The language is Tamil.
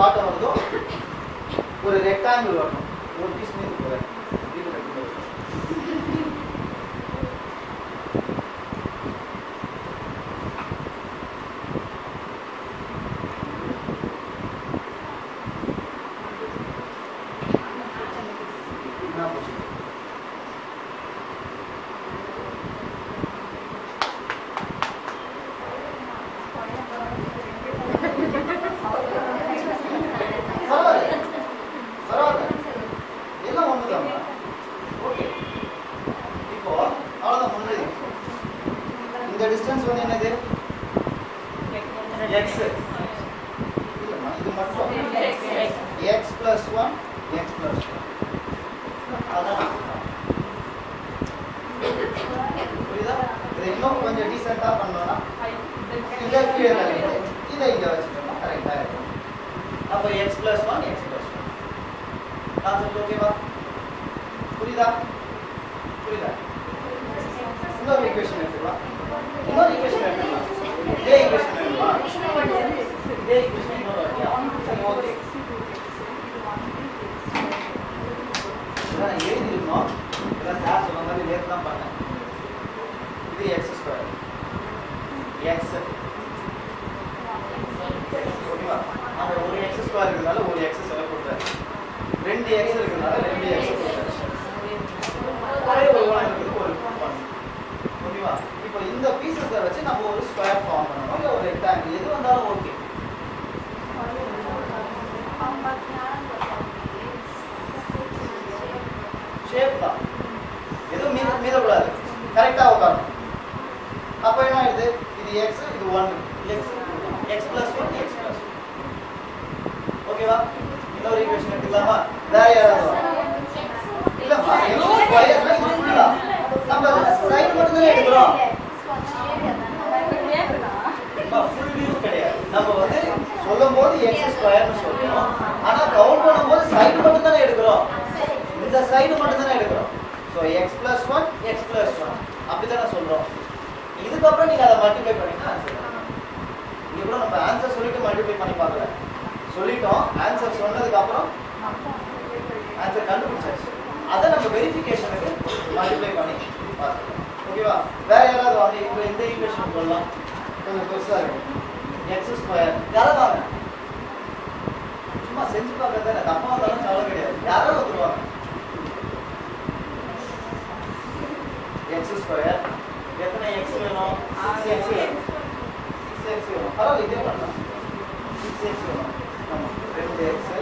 பாட்டம் வருதோ ஒரு ரெக்டாங்கிள் வரணும் ஒரு பீஸ் மீது போகிறேன் என்ன போச்சு பரவாயில்ல பரவாயில்ல எல்லாம் ஒண்ணுதான் ஓகே இப்போ அவ்வளவுதான் முன்னாடி இந்த டிஸ்டன்ஸ் வந்து என்னது எக்ஸ் இல்லைம்மா இது மட்டும் X plus one X plus one அதான் புரியுதா இதை இன்னும் கொஞ்சம் டீசெண்டாக பண்ணோம்னா இதை கீழே தள்ளிட்டு இதை இங்கே வச்சுட்டோம்னா கரெக்டாக இருக்கும் அப்போ X plus one X plus one concept ஓகேவா புரியுதா புரியுதா இன்னொரு ஈக்குவேஷன் எடுத்துக்கலாம் இன்னொரு ஈக்குவேஷன் எடுத்துக்கலாம் இதே ஈக்குவேஷன் எடுக்கலாம் இதே ஈக்குவேஷன் இன்னொரு வாட்டியா? சரி ஓகே இதெல்லாம் எழுதிருக்கோம் இதெல்லாம் சார் சொன்ன மாதிரி நேற்று தான் பண்ணேன் இது எக்ஸ் ஸ்கொயர் எக்ஸ் ஓகேவா அந்த ஒரு எக்ஸ் ஸ்கொயர் இருக்கிறதுனால ஒரு எக்ஸ் செலவு கொடுத்தாரு ரெண்டு எக்ஸ் இருக்கிறதுனால ரெண்டு எக்ஸ் கொடுத்தாரு ஒரே ஒரு ஒன் இருக்குது ஒரு ஒன் ஓகேவா இப்போ இந்த பீசஸை வச்சு நம்ம ஒரு ஸ்கொயர் ஃபார்ம் பண்ணணும் இல்லை ஒரு ரெக்டாங்கிள் எது வந்தாலும் ஓகே ஷேப் தான் எதுவும் மீத மீதக்கூடாது கரெக்டாக உட்காரணும் அப்போ என்ன ஆயிடுது இது எக்ஸ் இது one X X plus one X plus ஓகேவா இன்னொரு ஈக்குவேஷன் எடுத்துக்கலாமா வேற யாராவது வா. இல்லம்மா எக்ஸ் ஸ்கொயர்னா இது ஃபுல்லா நம்ம சைடு மட்டும் தானே எடுக்கிறோம் ஃபுல் வியூ கிடையாது நம்ம வந்து சொல்லும் போது எக்ஸ் ஸ்கொயர்னு சொல்றோம் ஆனா கவுண்ட் பண்ணும்போது சைடு மட்டும் தானே எடுக்கிறோம் இந்த சைடு மட்டும் தானே எடுக்கிறோம் so X plus one X plus one அப்படி தானே சொல்றோம் இதுக்கப்புறம் நீங்க அதை மல்டிப்ளை பண்ணீங்கன்னா ஆன்சர் இங்க கூட நம்ம ஆன்சர் சொல்லிட்டு மல்டிப்ளை பண்ணி பார்க்கல சொல்லிட்டோம் ஆன்சர் சொன்னதுக்கு அப்புறம் ஆன்சர் கண்டுபிடிச்சாச்சு அதை நம்ம வெரிஃபிகேஷனுக்கு மல்டிப்ளை பண்ணி பார்த்துக்கலாம் ஓகேவா வேற யாராவது வாங்க இப்போ இந்த ஈக்குவேஷன் சொல்லலாம் கொஞ்சம் பெருசா இருக்கும் எக்ஸ் ஸ்கொயர் யாராவது வாங்க சும்மா செஞ்சு பார்க்கறது தானே தப்பா வந்தாலும் கவலை கிடையாது யாராவது வந்துருவாங்க எக்ஸ் ஸ்கொயர் எத்தனை எக்ஸ் வேணும் சிக்ஸ் எக்ஸ் வேணும் சிக்ஸ் எக்ஸ் வேணும் பரவாயில்ல இதே பண்ணலாம் சிக்ஸ் எக்ஸ் வேணும் ஆமாம் ரெண்டு எக்ஸ்